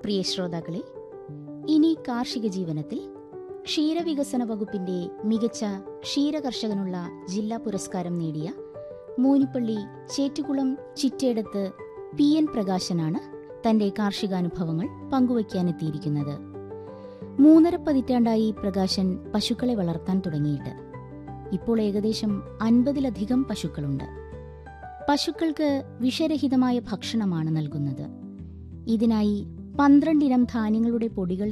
പ്രിയ ശ്രോതാക്കളെ ഇനി കാർഷിക ജീവനത്തിൽ ക്ഷീരവികസന വകുപ്പിന്റെ മികച്ച ക്ഷീരകർഷകനുള്ള ജില്ലാ പുരസ്കാരം നേടിയ മൂനിപ്പള്ളി ചേറ്റുകുളം ചിറ്റേടത്ത് പി എൻ പ്രകാശനാണ് തന്റെ കാർഷികാനുഭവങ്ങൾ പങ്കുവയ്ക്കാനെത്തിയിരിക്കുന്നത് മൂന്നര പതിറ്റാണ്ടായി പ്രകാശൻ പശുക്കളെ വളർത്താൻ തുടങ്ങിയിട്ട് ഇപ്പോൾ ഏകദേശം അൻപതിലധികം പശുക്കളുണ്ട് പശുക്കൾക്ക് വിഷരഹിതമായ ഭക്ഷണമാണ് നൽകുന്നത് ഇതിനായി പന്ത്രണ്ടിനം ധാന്യങ്ങളുടെ പൊടികൾ